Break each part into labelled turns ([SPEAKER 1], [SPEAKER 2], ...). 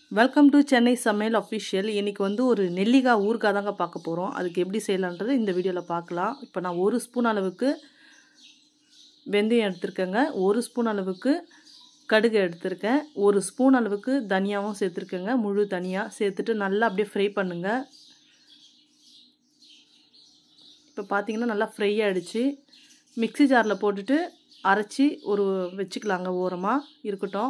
[SPEAKER 1] welcome to Chennai சமையல் official இன்றைக்கி வந்து ஒரு நெல்லிக்காய் ஊறுகாய் தாங்க பார்க்க போகிறோம் அதுக்கு எப்படி செய்யலான்றது இந்த வீடியோவில் பார்க்கலாம் இப்போ நான் ஒரு ஸ்பூன் அளவுக்கு வெந்தயம் எடுத்திருக்கேங்க ஒரு ஸ்பூன் அளவுக்கு கடுகு எடுத்திருக்கேன் ஒரு ஸ்பூன் அளவுக்கு தனியாவும் சேர்த்துருக்கேங்க முழு தனியாக சேர்த்துட்டு நல்லா அப்படியே ஃப்ரை பண்ணுங்கள் இப்போ பார்த்தீங்கன்னா நல்லா ஃப்ரை ஆகிடுச்சு மிக்ஸி ஜாரில் போட்டுட்டு அரைச்சி ஒரு வச்சுக்கலாங்க ஓரமாக இருக்கட்டும்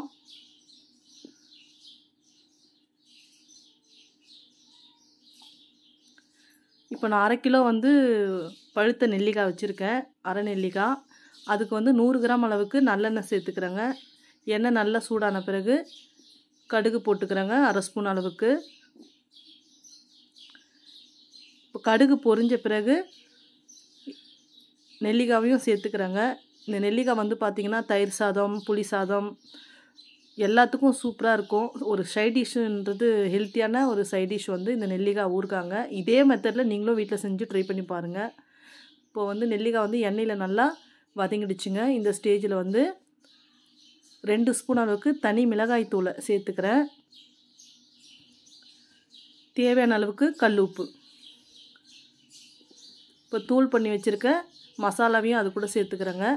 [SPEAKER 1] இப்போ நான் அரை கிலோ வந்து பழுத்த நெல்லிக்காய் வச்சுருக்கேன் அரை நெல்லிக்காய் அதுக்கு வந்து நூறு கிராம் அளவுக்கு நல்லெண்ணெய் சேர்த்துக்கிறேங்க எண்ணெய் நல்லா சூடான பிறகு கடுகு போட்டுக்கிறேங்க அரை ஸ்பூன் அளவுக்கு இப்போ கடுகு பொரிஞ்ச பிறகு நெல்லிக்காவையும் சேர்த்துக்கிறேங்க இந்த நெல்லிக்காய் வந்து பார்த்திங்கன்னா தயிர் சாதம் புளி சாதம் எல்லாத்துக்கும் சூப்பராக இருக்கும் ஒரு சைட் டிஷ்ஷுன்றது ஹெல்த்தியான ஒரு சைட் டிஷ் வந்து இந்த நெல்லிக்காய் ஊறுக்காங்க இதே மெத்தடில் நீங்களும் வீட்டில் செஞ்சு ட்ரை பண்ணி பாருங்கள் இப்போது வந்து நெல்லிக்காய் வந்து எண்ணெயில் நல்லா வதங்கிடுச்சுங்க இந்த ஸ்டேஜில் வந்து ரெண்டு ஸ்பூன் அளவுக்கு தனி மிளகாய் தூளை சேர்த்துக்கிறேன் தேவையான அளவுக்கு கல் உப்பு இப்போ தூள் பண்ணி வச்சுருக்க மசாலாவையும் அது கூட சேர்த்துக்கிறேங்க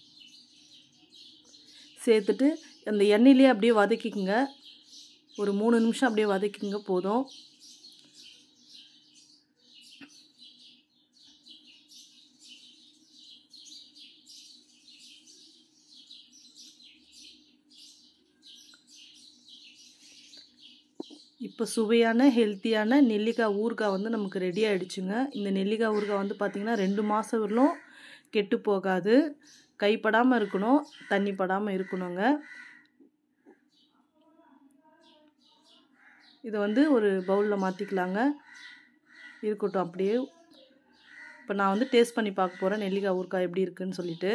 [SPEAKER 1] சேர்த்துட்டு அந்த எண்ணெயிலே அப்படியே வதக்கிக்குங்க ஒரு மூணு நிமிஷம் அப்படியே வதக்கிங்க போதும் இப்போ சுவையான ஹெல்த்தியான நெல்லிக்காய் ஊறுகாய் வந்து நமக்கு ரெடி ஆகிடுச்சுங்க இந்த நெல்லிக்காய் ஊறுகாய் வந்து பார்த்திங்கன்னா ரெண்டு மாதம் வரலும் கெட்டு போகாது கைப்படாமல் இருக்கணும் தண்ணி படாமல் இருக்கணுங்க இதை வந்து ஒரு பவுலில் மாற்றிக்கலாங்க இருக்கட்டும் அப்படியே இப்போ நான் வந்து டேஸ்ட் பண்ணி பார்க்க போகிறேன் நெல்லிக்காய் ஊறுகாய் எப்படி இருக்குன்னு சொல்லிட்டு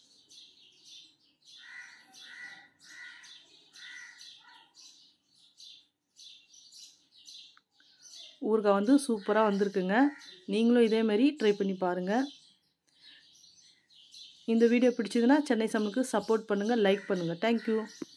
[SPEAKER 1] ஊறுகாய் வந்து சூப்பராக வந்திருக்குங்க நீங்களும் இதேமாரி ட்ரை பண்ணி பாருங்கள் இந்த வீடியோ பிடிச்சதுன்னா சென்னை சமையலுக்கு சப்போர்ட் பண்ணுங்கள் லைக் பண்ணுங்கள் தேங்க்யூ